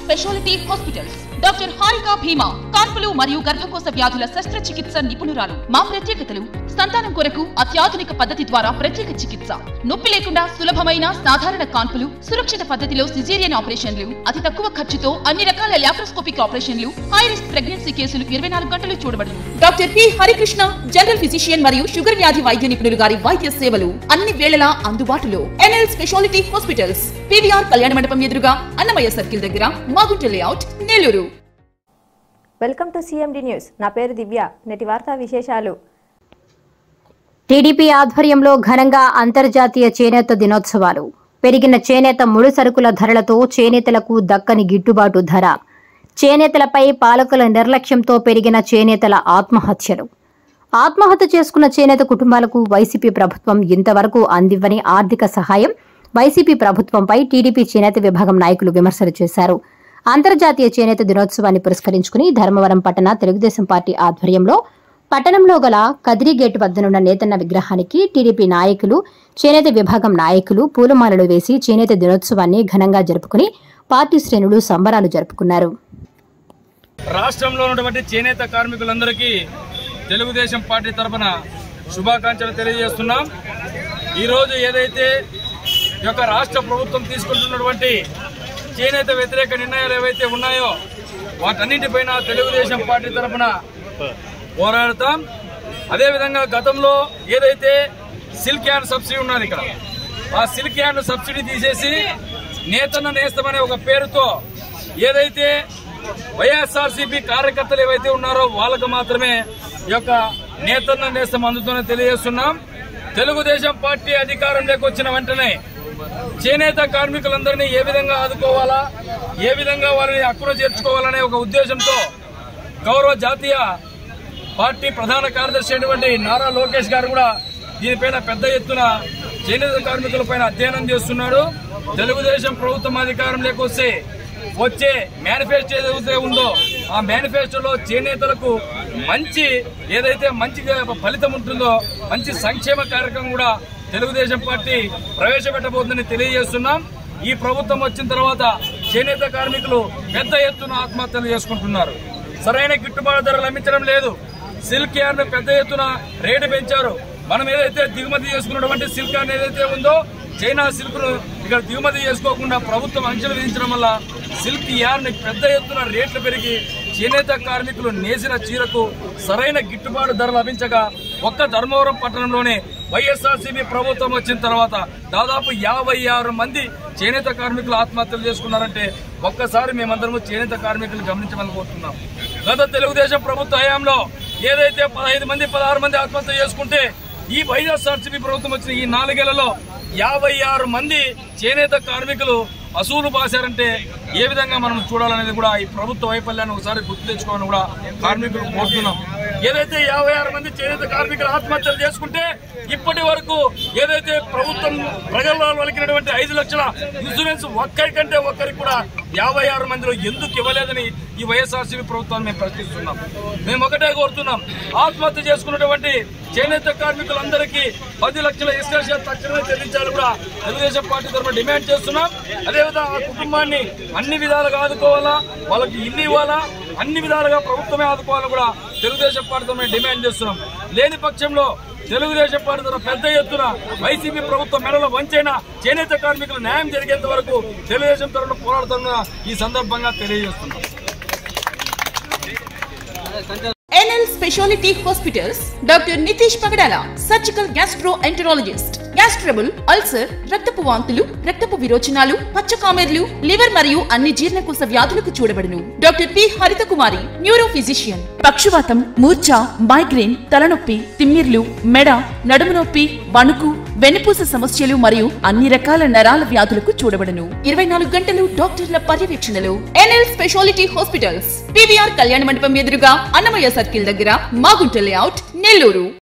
speciality hospitals doctor Harika భీమా కాన్పులు మరియు గర్భకోశ వ్యాధుల శస్త్రచికిత్స నిపుణురాలు మా ప్రత్యేకతలు సంతానం కొరకు అత్యాధునిక పద్ధతి ద్వారా ప్రత్యేక చికిత్స నొప్పి లేకుండా సులభమైన సాధారణ కాన్పులు సురక్షిత పద్ధతిలో సిజేరియన్ ఆపరేషన్లు అతి తక్కువ ఖర్చుతో అన్ని రకాల లాప్రోస్కోపిక్ ఆపరేషన్లు హై రిస్క్ ప్రెగ్నెన్సీ కేసులు ఇరవై నాలుగు గంటలు చూడబడును doctor P Harikrishna general physician మరియు షుగర్ వ్యాధి వైద్య నిపుణులు గారి వైద్య సేవలు అన్ని వేళలా అందుబాటులో ఎన్ఎల్ స్పెషాలిటీ హాస్పిటల్స్ పివిఆర్ కళ్యాణ మండపం ఎదురుగా అన్నమయ్య సర్కిల్ దగ్గర Magunta layout Nellore welcome to CMD news నా పేరు దివ్య నేటి వార్తా విశేషాలు టీడీపీ ఆధ్వర్యంలో ఘనంగా అంతర్జాతీయ చేనేత దినోత్సవాలు పెరిగిన చేనేత ముడి సరుకుల ధరలతో చేనేతలకు దక్కని గిట్టుబాటు ధర చేనేతలపై పాలకుల నిర్లక్ష్యంతో పెరిగిన చేనేతల ఆత్మహత్యలు ఆత్మహత్య చేసుకున్న చేనేత కుటుంబాలకు వైసీపీ ప్రభుత్వం ఇంతవరకు అందివ్వని ఆర్థిక సహాయం వైసీపీ ప్రభుత్వంపై టీడీపీ చేనేత విభాగం నాయకులు విమర్శలు చేశారు అంతర్జాతీయ చేనేత దినోత్సవాన్ని పురస్కరించుకుని ధర్మవరం పట్టణ తెలుగుదేశం పార్టీ ఆధ్వర్యంలో పట్టణంలో గల కదిరి గేటు వద్దనున్న నేతన్న విగ్రహానికి టీడీపీ నాయకులు చేనేత విభాగం నాయకులు పూలమాలలు వేసి చేనేత దినోత్సవాన్ని ఘనంగా జరుపుకుని పార్టీ శ్రేణులు సంబరాలు జరుపుకున్నారు రాష్ట్రంలో ఉన్నటువంటి చేనేత కార్మికులందరికీ తెలుగుదేశం పార్టీ తరఫున శుభాకాంక్షలు తెలియజేస్తున్నాం ఈరోజు ఏదైతే ఈ యొక్క రాష్ట్ర ప్రభుత్వం తీసుకుంటున్నటువంటి చేనేత వ్యతిరేక నిర్ణయాలు ఏవైతే ఉన్నాయో వాటన్నింటిపైన తెలుగుదేశం పార్టీ తరఫున పోరాడతాం అదేవిధంగా గతంలో ఏదైతే సిల్క్ యార్డ్ సబ్సిడీ ఉన్నది ఇక్కడ ఆ సిల్క్ యార్డ్ సబ్సిడీ తీసేసి నేతన్న నేస్తమనే ఒక పేరుతో ఏదైతే వైఎస్ఆర్సీపీ కార్యకర్తలు ఏవైతే ఉన్నారో వాళ్ళకు మాత్రమే ఈ యొక్క నేతన్న నేస్తం అందుతుందని తెలియజేస్తున్నాం తెలుగుదేశం పార్టీ అధికారంలోకి వచ్చిన వెంటనే చేనేత కార్మికులందరినీ ఏ విధంగా ఆదుకోవాలా ఏ విధంగా వారిని హక్కును చేర్చుకోవాలనే ఒక ఉద్దేశంతో గౌరవ జాతీయ పార్టీ ప్రధాన కార్యదర్శి అయినటువంటి నారా లోకేష్ గారు కూడా దీనిపైన పెద్ద ఎత్తున చేనేత కార్మికులపైన అధ్యయనం చేస్తున్నాడు తెలుగుదేశం ప్రభుత్వం అధికారంలోకి వస్తే వచ్చే మేనిఫెస్టో ఏదైతే ఉందో ఆ మేనిఫెస్టోలో చేనేతలకు మంచి ఏదైతే మంచి ఫలితం ఉంటుందో మంచి సంక్షేమ కార్యక్రమం కూడా తెలుగుదేశం పార్టీ ప్రవేశపెట్టబోతుందని తెలియజేస్తున్నాం ఈ ప్రభుత్వం వచ్చిన తర్వాత చేనేత కార్మికులు పెద్ద ఎత్తున ఆత్మహత్యలు చేసుకుంటున్నారు సరైన గిట్టుబాటు ధరలు లభించడం లేదు సిల్క్ యార్డ్ పెద్ద ఎత్తున రేటు పెంచారు మనం ఏదైతే దిగుమతి చేసుకున్నటువంటి సిల్క్ యార్డ్ ఏదైతే ఉందో చైనా సిల్క్ ను ఇక్కడ దిగుమతి చేసుకోకుండా ప్రభుత్వం అంచెలు విధించడం వల్ల సిల్క్ యార్డ్ పెద్ద ఎత్తున రేట్లు పెరిగి చేనేత కార్మికులు నేసిన చీరకు సరైన గిట్టుబాటు ధర లభించగా ఒక్క ధర్మవరం పట్టణంలోనే వైఎస్ఆర్సీపీ ప్రభుత్వం వచ్చిన తర్వాత దాదాపు యాభై ఆరు మంది చేనేత కార్మికులు ఆత్మహత్యలు చేసుకున్నారంటే ఒక్కసారి మేమందరము చేనేత కార్మికులు గమనించమని కోరుతున్నాం గత తెలుగుదేశం ప్రభుత్వ హయాంలో ఏదైతే పదహైదు మంది పదహారు మంది ఆత్మహత్య చేసుకుంటే ఈ వైఎస్ఆర్సీపీ ప్రభుత్వం వచ్చిన ఈ నాలుగేళ్లలో యాభై ఆరు మంది చేనేత కార్మికులు అసూలు బాసారంటే ఏ విధంగా మనం చూడాలనేది కూడా ఈ ప్రభుత్వ వైఫల్యాన్ని ఒకసారి గుర్తు తెచ్చుకోవాలని కూడా కార్మికులు కోరుతున్నాం ఏదైతే యాభై ఆరు మంది చేనేత కార్మికులు ఆత్మహత్యలు చేసుకుంటే ఇప్పటి వరకు ఏదైతే ప్రభుత్వం ప్రజల్లో వలికినటువంటి ఐదు లక్షల ఇన్సూరెన్స్ ఒక్కరికంటే ఒక్కరికి కూడా యాభై ఆరు మందిలో ఎందుకు ఇవ్వలేదని ఈ వైఎస్ఆర్సీపీ ప్రభుత్వాన్ని మేము ప్రశ్నిస్తున్నాం మేము ఒకటే కోరుతున్నాం ఆత్మహత్య చేసుకున్నటువంటి చేనేత కార్మికులందరికీ పది లక్షల ఎక్స్టేషన్ తక్షణమే చెల్లించాలని కూడా తెలుగుదేశం పార్టీ తరఫున డిమాండ్ చేస్తున్నాం అదేవిధంగా ఆ కుటుంబాన్ని అన్ని విధాలుగా ఆదుకోవాలా వాళ్ళకి ఇల్లు ఇవ్వాలా అన్ని విధాలుగా ప్రభుత్వమే ఆదుకోవాలని కూడా తెలుగుదేశం పార్టీ తరఫున డిమాండ్ చేస్తున్నాం లేని పక్షంలో తెలుగుదేశం పార్టీ తరఫున పెద్ద ఎత్తున వైసీపీ ప్రభుత్వం మెడలో వంచైన చేనేత కార్మికులు న్యాయం జరిగేంత వరకు తెలుగుదేశం తరఫున పోరాడుతున్న ఈ సందర్భంగా తెలియజేస్తున్నాం NL speciality hospitals doctor Nitish Pagadala surgical gastroenterologist gas trouble ulcer రక్తపు వాంతులు రక్తపు విరోచనాలు పచ్చకామెర్లు లివర్ మరియు అన్ని జీర్ణకోశ వ్యాధులకు చూడబడును డాక్టర్ పి హరిత కుమారి న్యూరో ఫిజిషియన్ పక్షవాతం మూర్ఛ మైగ్రేన్ తలనొప్పి తిమ్మిర్లు మెడ నడుము నొప్పి వణుకు వెన్నుపూస సమస్యలు మరియు అన్ని రకాల నరాల వ్యాధులకు చూడబడును ఇరవై నాలుగు గంటలు డాక్టర్ల పర్యవేక్షణలో ఎన్ఎల్ స్పెషాలిటీ హాస్పిటల్స్ పివిఆర్ కళ్యాణ మండపం ఎదురుగా అన్నమయ్య సర్కిల్ దగ్గర మాగుంట లేఅవుట్ నెల్లూరు